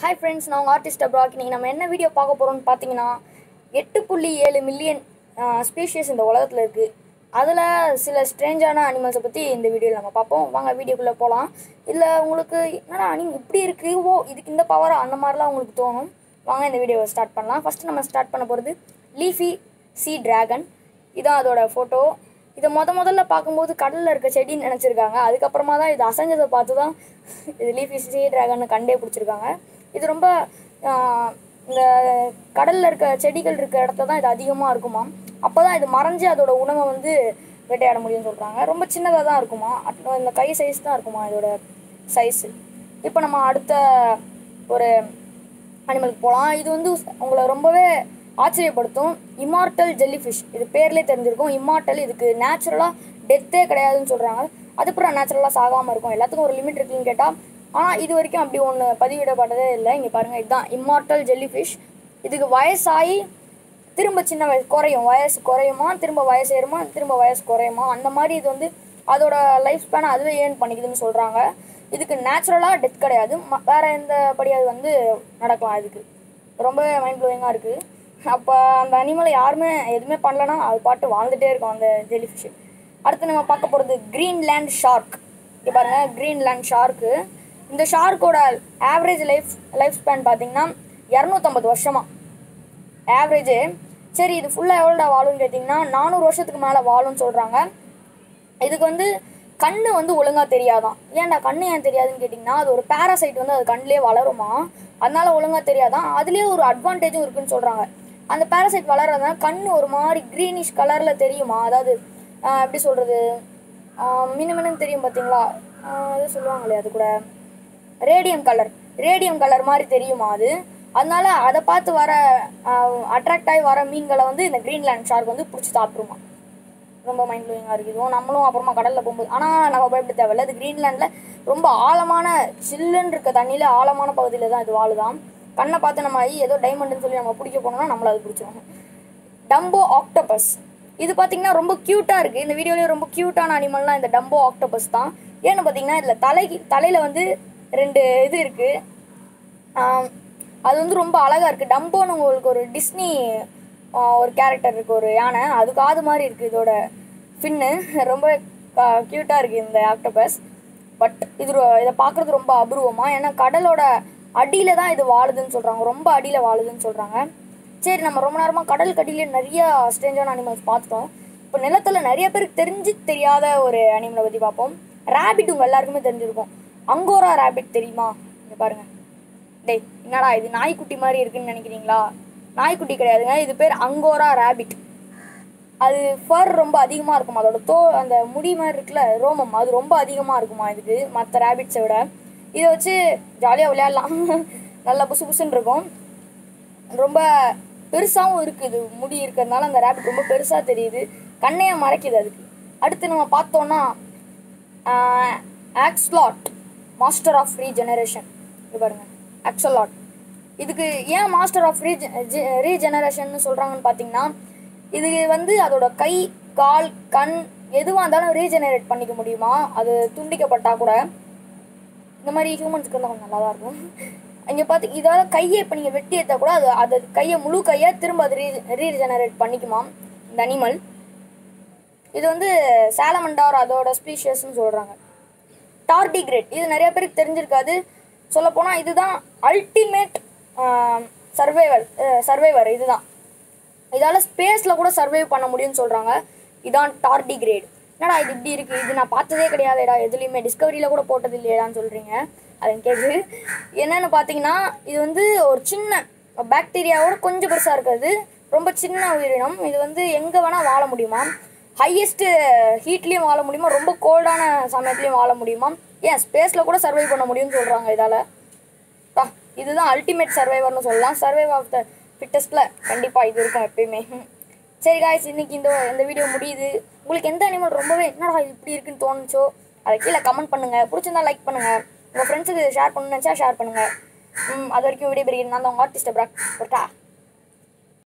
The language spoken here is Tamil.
ஹாய் ஃப்ரெண்ட்ஸ் நான் உங்கள் ஆர்டிஸ்ட் அப்ராக் நீங்கள் நம்ம என்ன வீடியோ பார்க்க போகிறோம்னு பார்த்தீங்கன்னா எட்டு புள்ளி ஏழு மில்லியன் ஸ்பீஷியஸ் இந்த உலகத்தில் இருக்குது அதில் சில ஸ்ட்ரேஞ்சான அனிமல்ஸை பற்றி இந்த வீடியோவில் நம்ம பார்ப்போம் வாங்க வீடியோக்குள்ளே போகலாம் இல்லை உங்களுக்கு என்னடா அனிமல் இப்படி இருக்குது ஓ இதுக்கு இந்த பவர் அந்த மாதிரிலாம் உங்களுக்கு தோணும் வாங்க இந்த வீடியோவை ஸ்டார்ட் பண்ணலாம் ஃபஸ்ட்டு நம்ம ஸ்டார்ட் பண்ண போகிறது லீஃபி சி டிராகன் இதான் அதோட ஃபோட்டோ இதை முத முதல்ல பார்க்கும்போது கடலில் இருக்க செடின்னு நினச்சிருக்காங்க அதுக்கப்புறமா தான் இது அசைஞ்சதை பார்த்து தான் இது லீஃபி சி டிராகன் கண்டே பிடிச்சிருக்காங்க இது ரொம்ப ஆஹ், இந்த கடலில் இருக்க செடிகள் இருக்க இடத்துல தான் இது அதிகமாக இருக்குமாம் அப்போ தான் இது மறைஞ்சு அதோட உணவை வந்து வேட்டையாட முடியும்னு சொல்கிறாங்க ரொம்ப சின்னதாக தான் இருக்குமா அட்- இந்த கை சைஸ் தான் இருக்குமா இதோட சைஸு இப்போ நம்ம அடுத்த ஒரு அனிமலுக்கு போகலாம் இது வந்து உங்களை ரொம்பவே ஆச்சரியப்படுத்தும் இமார்டல் ஜெல்லிஃபிஷ் இது பேர்லேயே தெரிஞ்சிருக்கும் இமார்டல் இதுக்கு நேச்சுரலாக டெத்தே கிடையாதுன்னு சொல்கிறாங்க அதுக்கப்புறம் நேச்சுரலாக சாகாமல் இருக்கும் எல்லாத்துக்கும் ஒரு லிமிட் இருக்குன்னு கேட்டால் ஆனால் இது வரைக்கும் அப்படி ஒன்று பதிவிடப்பட்டதே இல்லை இங்கே பாருங்கள் இதுதான் இம்மார்டல் ஜெல்லிஃபிஷ் இதுக்கு வயசாகி திரும்ப சின்ன வயசு குறையும் வயசு குறையுமா திரும்ப வயசு ஏறுமா திரும்ப வயசு குறையுமா அந்த மாதிரி இது வந்து அதோட லைஃப் ஸ்பேனை அதுவே ஏர்ன் பண்ணிக்குதுன்னு சொல்கிறாங்க இதுக்கு நேச்சுரலாக டெத் கிடையாது ம வேறு எந்த படி அது வந்து நடக்கலாம் இதுக்கு ரொம்ப மைண்ட் ப்ளோயிங்காக இருக்குது அப்போ அந்த அனிமலை யாருமே எதுவுமே பண்ணலன்னா அது பாட்டு வாழ்ந்துட்டே இருக்கும் அந்த ஜெல்லிஃபிஷ் அடுத்து நம்ம பார்க்க போகிறது கிரீன்லேண்ட் ஷார்க் இங்கே பாருங்கள் கிரீன்லேண்ட் ஷார்க்கு இந்த ஷார்க்கோட ஆவரேஜ் லைஃப் லைஃப் ஸ்பேன் பார்த்தீங்கன்னா இரநூத்தம்பது வருஷமா ஆவரேஜு சரி இது ஃபுல்லாக எவ்வளோடா வாழும்னு கேட்டிங்கன்னா நானூறு வருஷத்துக்கு மேலே வாழும்னு சொல்கிறாங்க இதுக்கு வந்து கண்ணு வந்து ஒழுங்காக தெரியாதான் ஏன்டா கண்ணு ஏன் தெரியாதுன்னு கேட்டிங்கன்னா அது ஒரு பேராசைட் வந்து அது கண்ணிலே வளருமா அதனால ஒழுங்காக தெரியாதான் அதுலேயே ஒரு அட்வான்டேஜும் இருக்குன்னு சொல்கிறாங்க அந்த பேராசைட் வளர்றதுனால கண்ணு ஒரு மாதிரி க்ரீனிஷ் கலரில் தெரியுமா அதாவது ஆஹ், எப்படி சொல்கிறது மினுமினு தெரியும் பார்த்தீங்களா இது சொல்லுவாங்களே அது கூட ரேடியம் கலர் ரேடியம் கலர் மாதிரி தெரியுமா அது அதனால அதை பார்த்து வர அட்ராக்ட் ஆகி வர மீன்களை வந்து இந்த கிரீன்லேண்ட் ஷார்க் வந்து பிடிச்சி சாப்பிட்ருமா ரொம்ப மைண்ட் ப்ளோயிங்காக இருக்குது இதுவும் நம்மளும் அப்புறமா கடலில் போகும்போது ஆனால் நம்ம பயப்பட தேவையில்ல இது கிரீன்லேண்டில் ரொம்ப ஆழமான சில்லுன்னு இருக்க தண்ணியில் ஆழமான பகுதியில் தான் இது வாழுதாம் கண்ணை பார்த்து நம்ம ஐ ஏதோ டைமண்டுன்னு சொல்லி நம்ம பிடிக்க போனோம்னா நம்மளை அது பிடிச்சிரும் டம்போ ஆக்டோபஸ் இது பார்த்தீங்கன்னா ரொம்ப க்யூட்டாக இருக்குது இந்த வீடியோலேயே ரொம்ப க்யூட்டான அனிமல்னால் இந்த டம்போ ஆக்டோபஸ் தான் ஏன்னு பார்த்தீங்கன்னா இதில் தலைக்கு தலையில் வந்து ரெண்டு இது இருக்குது அது வந்து ரொம்ப அழகாக இருக்குது டம்போன்னு உங்களுக்கு ஒரு டிஸ்னி ஆஹ், ஒரு கேரக்டர் இருக்குது ஒரு யானை அது காது மாதிரி இருக்குது இதோட ஃபின்னு ரொம்ப க்யூட்டாக இருக்குது இந்த ஆக்டோபஸ் பட் இது ரொ- இதை பார்க்குறது ரொம்ப அபூர்வமாக ஏன்னா கடலோட அடியில் தான் இது வாழுதுன்னு சொல்கிறாங்க ரொம்ப அடியில் வாழுதுன்னு சொல்கிறாங்க சரி நம்ம ரொம்ப நேரமாக கடல் கடியில நிறைய ஸ்ட்ரேஞ்சான அனிமல்ஸ் பார்த்துட்டோம் இப்போ நிலத்தில் நிறைய பேருக்கு தெரிஞ்சு தெரியாத ஒரு அனிமலை பற்றி பார்ப்போம் ரேபிட் உங்கள் எல்லாருக்குமே தெரிஞ்சிருக்கும் அங்கோரா ரேபிட் தெரியுமா இங்க பாருங்க டேய் என்னடா இது நாய்க்குட்டி மாதிரி இருக்குன்னு நினைக்கிறீங்களா நாய்க்குட்டி கிடையாதுங்க இது பேர் அங்கோரா ரேபிட் அது ஃபர் ரொம்ப அதிகமாக இருக்குமா அதோட தோ அந்த முடி மாதிரி இருக்குல்ல ரோமம் அது ரொம்ப அதிகமாக இருக்குமா இதுக்கு மற்ற ரேபிட்ஸை விட இதை வச்சு ஜாலியாக விளையாடலாம் நல்லா புசு புசுன்னு இருக்கும் ரொம்ப பெருசாகவும் இருக்குது முடி இருக்கிறதுனால அந்த ரேபிட் ரொம்ப பெருசாக தெரியுது கண்ணையை மறைக்குது அதுக்கு அடுத்து நம்ம பார்த்தோன்னா ஆக்ஸ்லாட் மாஸ்டர் ஆஃப் ரீஜெனரேஷன் இது பாருங்க ஆக்சலாட் இதுக்கு ஏன் மாஸ்டர் ஆஃப் ரீ ரீஜெனரேஷன் சொல்கிறாங்கன்னு பார்த்தீங்கன்னா இது வந்து அதோட கை கால் கண் எதுவாக இருந்தாலும் ரீஜெனரேட் பண்ணிக்க முடியுமா அது துண்டிக்கப்பட்டா கூட இந்த மாதிரி ஹியூமன்ஸ்க்கு இருந்தால் கொஞ்சம் நல்லா தான் இருக்கும் இங்கே பார்த்து இதால் கையை இப்போ நீங்கள் வெட்டி எடுத்தால் கூட அது அது கையை முழு கையை திரும்ப அது ரீ ரீஜெனரேட் பண்ணிக்குமாம் இந்த அனிமல் இது வந்து சாலமண்டார் அதோட ஸ்பீஷியஸ்னு சொல்கிறாங்க டார்டிகிரேட் இது நிறைய பேருக்கு தெரிஞ்சிருக்காது சொல்லப்போனால் இதுதான் அல்டிமேட் சர்வைவல் சர்வைவர் இதுதான் இதால் ஸ்பேஸில் கூட சர்வைவ் பண்ண முடியும்னு சொல்கிறாங்க இதான் டார்டிகிரேட் என்னடா இது இப்படி இருக்குது இது நான் பார்த்ததே கிடையாதுடா எதுலேயுமே டிஸ்கவரியில் கூட போட்டது இல்லையடான்னு சொல்கிறீங்க அது கேட்குது என்னன்னு பார்த்தீங்கன்னா இது வந்து ஒரு சின்ன பாக்டீரியாவோட கொஞ்சம் பெருசாக இருக்கிறது ரொம்ப சின்ன உயிரினம் இது வந்து எங்கே வேணால் வாழ முடியுமா ஹையஸ்ட்டு ஹீட்லேயும் வாழ முடியுமா ரொம்ப கோல்டான சமயத்துலேயும் வாழ முடியுமா ஏன் ஸ்பேஸில் கூட சர்வை பண்ண முடியும்னு சொல்கிறாங்க இதால் பா இதுதான் அல்டிமேட் சர்வைவர்னு சொல்லலாம் சர்வைவ் ஆஃப் த ஃபிட்டஸ்ட்டில் கண்டிப்பாக இது இருக்கும் எப்பயுமே சரி காய்ஸ் இன்னைக்கு இந்த இந்த வீடியோ முடியுது உங்களுக்கு எந்த அனிமல் ரொம்பவே என்னடா இது இப்படி இருக்குன்னு தோணுச்சோ அதை கீழே கமெண்ட் பண்ணுங்கள் பிடிச்சிருந்தா லைக் பண்ணுங்கள் உங்கள் ஃப்ரெண்ட்ஸுக்கு ஷேர் பண்ணணும்னு நினச்சா ஷேர் பண்ணுங்கள் ம், அது வரைக்கும் வீடியோ பெரிய நான் தான் உங்கள் ஆர்டிஸ்ட் பிராக்